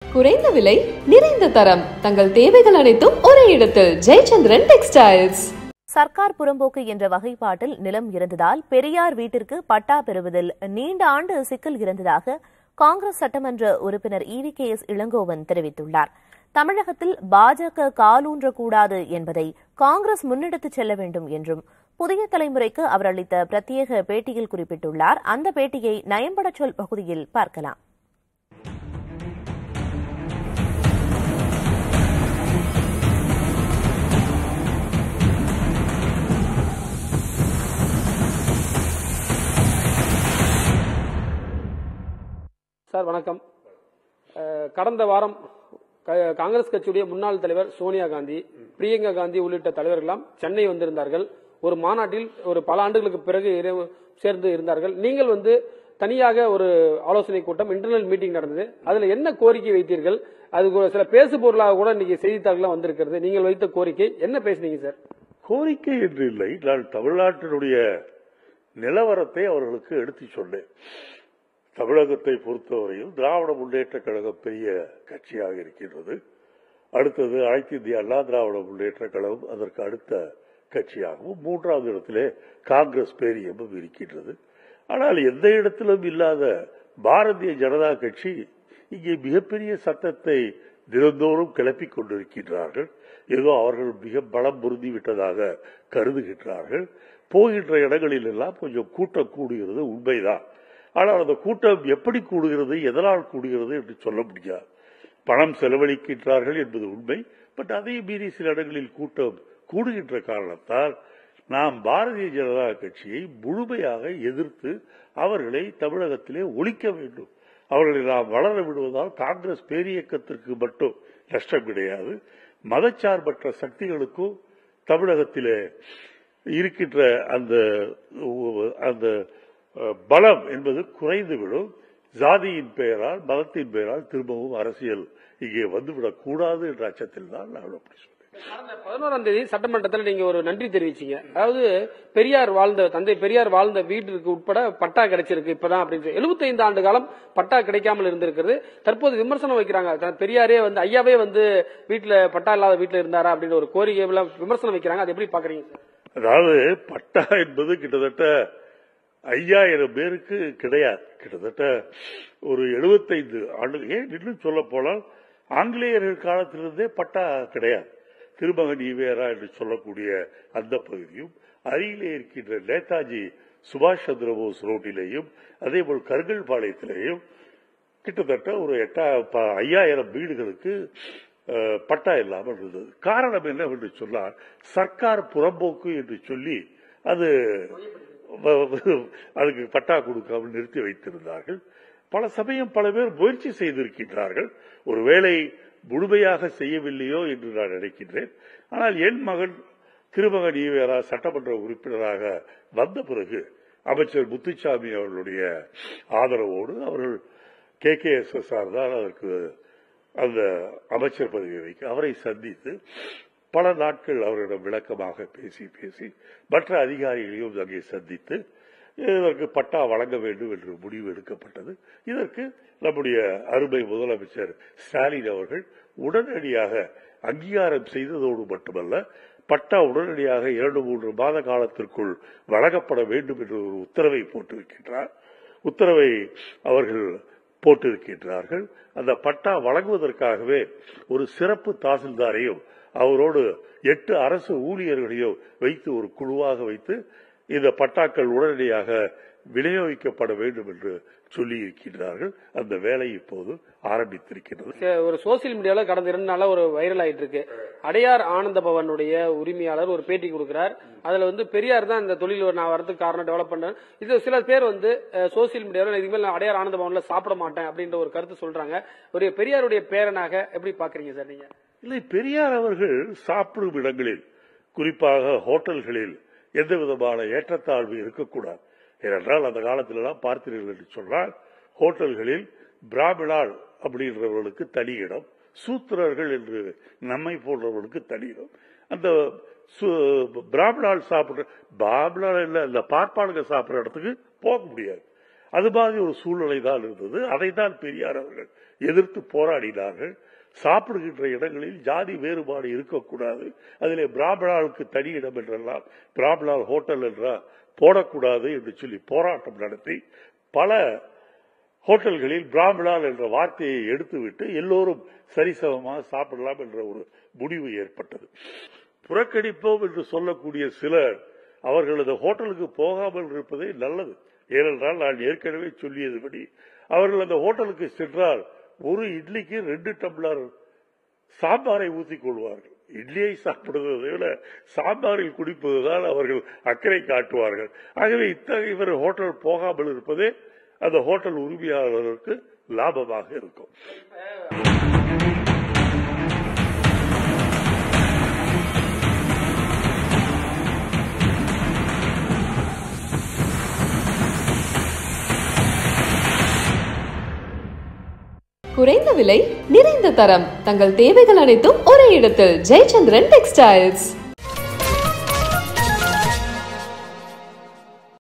குறைந்த விலை நிறைந்த தரம் தங்கள் தேவைகள் அனைத்தும் ஒரே இடத்தில் ஜெயச்சந்திரன் டெக்ஸ்டைல்ஸ் சர்க்கார் புறம்போக்கு என்ற வகைப்பாட்டில் நிலம் இருந்ததால் பெரியார் வீட்டிற்கு பட்டா பெறுவதில் நீண்ட ஆண்டு சிக்கல் இருந்ததாக காங்கிரஸ் சட்டமன்ற உறுப்பினர் இவி கே எஸ் இளங்கோவன் தெரிவித்துள்ளார் தமிழகத்தில் பாஜக காலூன்றக்கூடாது என்பதை காங்கிரஸ் முன்னெடுத்துச் செல்ல வேண்டும் என்றும் புதிய தலைமுறைக்கு அவர் அளித்த பிரத்யேக பேட்டியில் குறிப்பிட்டுள்ளார் அந்த பேட்டியை நயம்படச் சொல் பகுதியில் பார்க்கலாம் சார் வணக்கம் அஹ், கடந்த வாரம் க- காங்கிரஸ் கட்சியுடைய முன்னாள் தலைவர் சோனியா காந்தி பிரியங்கா காந்தி உள்ளிட்ட தலைவர்கள்லாம் சென்னை வந்திருந்தார்கள் ஒரு மாநாட்டில் ஒரு பல ஆண்டுகளுக்கு பிறகு இரு- சேர்ந்து இருந்தார்கள் நீங்கள் வந்து தனியாக ஒரு ஆலோசனை கூட்டம் இன்டர்னல் மீட்டிங் நடந்தது அதுல என்ன கோரிக்கை வைத்தீர்கள் அதுக்கு ஒரு சில பேசு பொருளாக கூட இன்னைக்கு செய்தித்தாள்கள் வந்திருக்கிறது நீங்கள் வைத்த கோரிக்கை என்ன பேசுனீங்க சார் கோரிக்கை என்று இல்லை நான் தமிழ்நாட்டினுடைய நிலவரத்தை அவர்களுக்கு எடுத்து சொன்னேன் தமிழகத்தை பொறுத்தவரையில் திராவிட முன்னேற்ற கழகம் பெரிய கட்சியாக இருக்கின்றது அடுத்தது அனைத்து இந்திய அண்ணா திராவிட முன்னேற்ற கழகம் அதற்கு அடுத்த கட்சியாகவும் மூன்றாவது இடத்திலே காங்கிரஸ் பேரியமும் இருக்கின்றது ஆனால் எந்த இடத்திலும் இல்லாத பாரதிய ஜனதா கட்சி இங்கே மிகப்பெரிய சட்டத்தை தினந்தோறும் கிளப்பிக் கொண்டிருக்கின்றார்கள் ஏதோ அவர்கள் மிக பலம் பொருந்தி விட்டதாக கருதுகின்றார்கள் போகின்ற இடங்களில் எல்லாம் கொஞ்சம் கூட்டம் கூடுகிறது உண்மைதான் ஆனால் அந்த கூட்டம் எப்படி கூடுகிறது எதனால் கூடுகிறது என்று சொல்ல முடியாது பணம் செலவழிக்கின்றார்கள் என்பது உண்மை பட் அதையும் மீறி சில இடங்களில் கூட்டம் கூடுகின்ற காரணத்தால் நாம் பாரதிய ஜனதா கட்சியை முழுமையாக எதிர்த்து அவர்களை தமிழகத்திலே ஒழிக்க வேண்டும் அவர்களை நாம் வளர விடுவதால் காங்கிரஸ் பேரியக்கத்திற்கு மட்டும் நஷ்டம் கிடையாது மதச்சார்பற்ற சக்திகளுக்கும் தமிழகத்திலே இருக்கின்ற அந்த அந்த அஹ், பலம் என்பது குறைந்துவிடும் ஜாதியின் பெயரால் மதத்தின் பெயரால் திரும்பவும் அரசியல் இங்கே வந்துவிடக் கூடாது என்ற அச்சத்தில் தான் நான் அப்படி சொன்னேன் கடந்த பதினோராம் தேதி சட்டமன்றத்தில் நீங்க ஒரு நன்றி தெரிவிச்சீங்க அதாவது பெரியார் வாழ்ந்த தந்தை பெரியார் வாழ்ந்த வீட்டிற்கு உட்பட பட்டா கிடைச்சிருக்கு இப்பதான் அப்படின்னு சொல்லி 75 ஆண்டு காலம் பட்டா கிடைக்காமல் இருந்திருக்கிறது தற்போது விமர்சனம் வைக்கிறாங்க த- பெரியாரே வந்து ஐயாவே வந்து வீட்டுல பட்டா இல்லாத வீட்டுல இருந்தாரா அப்படின்னு ஒரு கோரிக்கை எல்லாம் விமர்சனம் வைக்கிறாங்க அது எப்படி பாக்குறீங்க சார்? அதாவது பட்டா என்பது கிட்டத்தட்ட ஐயாயிரம் பேருக்கு கிடையாது கிட்டத்தட்ட ஒரு 75 ஆண்டு ஏன் இன்னும் சொல்ல போனால் ஆங்கிலேயர்கள் காலத்திலிருந்தே பட்டா கிடையாது திருமகன் ஈவேரா என்று சொல்லக்கூடிய அந்த பகுதியும் அருகிலே இருக்கின்ற நேதாஜி சுபாஷ் சந்திர போஸ் ரோட்டிலேயும் அதேபோல் கருங்கல்பாளையத்திலேயும் கிட்டத்தட்ட ஒரு எட்டா ப- ஐயாயிரம் வீடுகளுக்கு அஹ், பட்டா இல்லாமல் இருந்தது காரணம் என்னவென்று சொன்னால் சர்க்கார் புறம்போக்கு என்று சொல்லி அது வ- வ- அதுக்கு பட்டா கொடுக்காமல் நிறுத்தி வைத்திருந்தார்கள் பல சமயம் பல பேர் முயற்சி செய்திருக்கின்றார்கள் ஒருவேளை முழுமையாக செய்யவில்லையோ என்று நான் நினைக்கின்றேன் ஆனால் என் மகன் திருமகன் ஈவேரா சட்டமன்ற உறுப்பினராக வந்த பிறகு அமைச்சர் முத்துச்சாமி அவர்களுடைய ஆதரவோடு அவர்கள் K K S S R தான் அதற்கு அந்த அமைச்சர் பதவியை வைக்க அவரை சந்தித்து பல நாட்கள் அவரிடம் விளக்கமாக பேசி பேசி மற்ற அதிகாரிகளையும் அங்கே சந்தித்து இதற்கு பட்டா வழங்க வேண்டும் என்று முடிவு எடுக்கப்பட்டது இதற்கு நம்முடைய அருமை முதலமைச்சர் ஸ்டாலின் அவர்கள் உடனடியாக அங்கீகாரம் செய்ததோடு மட்டுமல்ல பட்டா உடனடியாக இரண்டு மூன்று மாத காலத்திற்குள் வழங்கப்பட வேண்டும் என்று ஒரு உத்தரவை போட்டிருக்கின்றார் உத்தரவை அவர்கள் போட்டிருக்கின்றார்கள் அந்த பட்டா வழங்குவதற்காகவே ஒரு சிறப்பு தாசில்தாரையும் அவரோடு எட்டு அரசு ஊழியர்களையும் வைத்து ஒரு குழுவாக வைத்து இந்த பட்டாக்கள் உடனடியாக விநியோகிக்கப்பட வேண்டும் என்று சொல்லி இருக்கின்றார்கள் அந்த வேலை இப்போது ஆரம்பித்திருக்கின்றது சே- ஒரு சோசியல் மீடியால கடந்த இரண்டு நாளா ஒரு வைரல் ஆயிட்டு இருக்கு அடையார் ஆனந்த பவனுடைய உரிமையாளர் ஒரு பேட்டி கொடுக்கிறார் அதுல வந்து பெரியார் தான் இந்த தொழில் நான் வரதுக்கு காரணம் டெவலப் பண்ணேன் இது சில பேர் வந்து சோசியல் மீடியாவில் இதுமாதிரி நான் அடையார் ஆனந்த பவன்ல சாப்பிட மாட்டேன் அப்படின்ற ஒரு கருத்து சொல்றாங்க ஒரு பெரியாருடைய பேரனாக எப்படி பாக்குறீங்க சார் நீங்க இல்லை பெரியார் அவர்கள் சாப்பிடும் இடங்களில் குறிப்பாக ஹோட்டல்களில் எந்த விதமான ஏற்றத்தாழ்வு இருக்கக்கூடாது ஏனென்றால் அந்த காலத்திலெல்லாம் பார்த்தீர்கள் என்று சொன்னால் ஹோட்டல்களில் பிராமிணாள் அப்படின்றவர்களுக்கு தனி இடம் சூத்திரர்கள் என்று நம்மை போன்றவர்களுக்கு தனி இடம் அந்த சு- பிராமணாள் சாப்பிடுற பிராமணாள் இல்ல இந்த பார்ப்பாளுங்க சாப்பிடுற இடத்துக்கு போக முடியாது அது மாதிரி ஒரு சூழ்நிலை தான் இருந்தது அதை தான் பெரியார் அவர்கள் எதிர்த்து போராடினார்கள் சாப்பிடுகின்ற இடங்களில் ஜாதி வேறுபாடு இருக்கக்கூடாது அதிலே பிராமணாளுக்கு தனி இடம் என்றெல்லாம் பிராமணால் ஹோட்டல் என்றால் போடக்கூடாது என்று சொல்லி போராட்டம் நடத்தி பல ஹோட்டல்களில் பிராமணால் என்ற வார்த்தையை எடுத்துவிட்டு எல்லோரும் சரிசமமாக சாப்பிடலாம் என்ற ஒரு முடிவு ஏற்பட்டது புறக்கணிப்போம் என்று சொல்லக்கூடிய சிலர் அவர்களது ஹோட்டலுக்கு போகாமல் இருப்பதே நல்லது ஏனென்றால் நான் ஏற்கனவே சொல்லியதுபடி அவர்கள் அந்த ஹோட்டலுக்கு சென்றால் ஒரு இட்லிக்கு ரெண்டு டம்ளர் சாம்பாரை ஊத்திக் கொள்வார்கள் இட்லியை சாப்பிடுவதை விட சாம்பாரில் குடிப்பதுதான் அவர்கள் அக்கறை காட்டுவார்கள் ஆகவே இத்தகைய இவர் ஹோட்டல் போகாமல் இருப்பதே அந்த ஹோட்டல் உரிமையாளர்களுக்கு லாபமாக இருக்கும் குறைந்த விலை நிறைந்த தரம் தங்கள் தேவைகள் அனைத்தும் ஒரே இடத்தில் ஜெயச்சந்திரன் டெக்ஸ்டைல்ஸ்